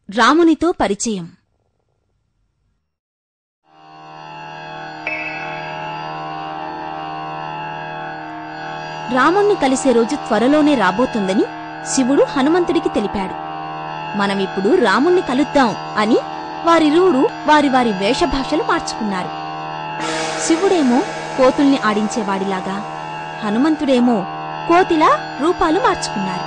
రామునితో పరిచయం రాముణ్ణి కలిసే రోజు త్వరలోనే రాబోతుందని శివుడు హనుమంతుడికి తెలిపాడు మనమిప్పుడు రాముణ్ణి కలుద్దాం అని వారిరువురు వారి వారి వేషభాషలు మార్చుకున్నారు శివుడేమో కోతుల్ని ఆడించేవాడిలాగా హనుమంతుడేమో కోతిలా రూపాలు మార్చుకున్నారు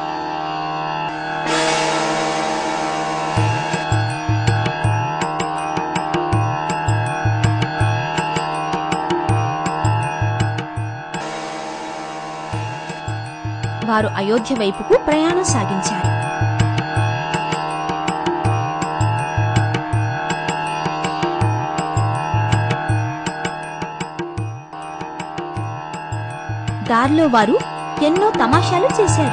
వారు అయోధ్య వైపుకు ప్రయాణం సాగించారు దారిలో వారు ఎన్నో తమాషాలు చేశారు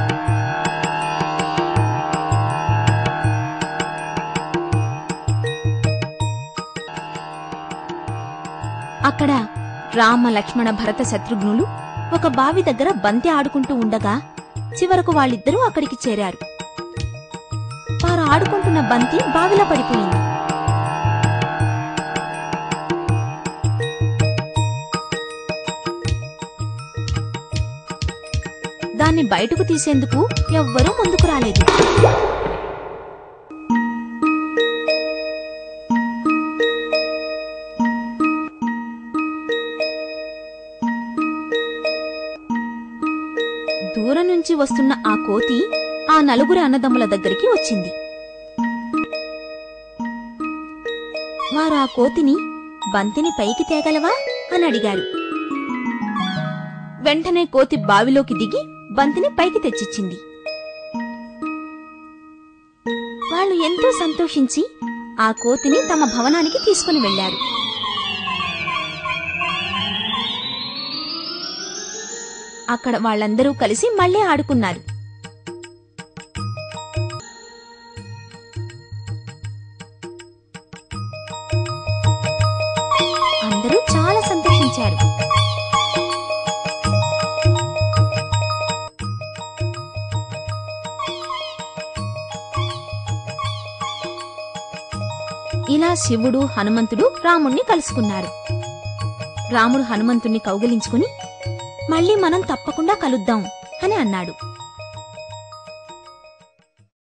అక్కడ రామ లక్ష్మణ భరత శత్రుఘ్నులు ఒక బావి దగ్గర బంతి ఆడుకుంటూ ఉండగా చివరకు వాళ్ళిద్దరూ అక్కడికి చేరారు వారు ఆడుకుంటున్న బంతి బావిలో పడిపోయింది దాన్ని బయటకు తీసేందుకు ఎవ్వరూ ముందుకు రాలేదు దూరం నుంచి వస్తున్న ఆ కోతి ఆ నలుగురి అన్నదమ్ముల దగ్గరికి వచ్చింది వారు ఆ కోతిని బంతిని పైకి తేగలవా అని అడిగారు వెంటనే కోతి బావిలోకి దిగి బంతిని పైకి తెచ్చిచ్చింది వాళ్ళు ఎంతో సంతోషించి ఆ కోతిని తమ భవనానికి తీసుకుని వెళ్లారు అక్కడ వాళ్ళందరూ కలిసి మళ్ళీ ఆడుకున్నారు అందరూ చాలా సంతోషించారు ఇలా శివుడు హనుమంతుడు రాముణ్ణి కలుసుకున్నారు రాముడు హనుమంతుణ్ణి కౌగిలించుకుని మళ్ళీ మనం తప్పకుండా కలుద్దాం అని అన్నాడు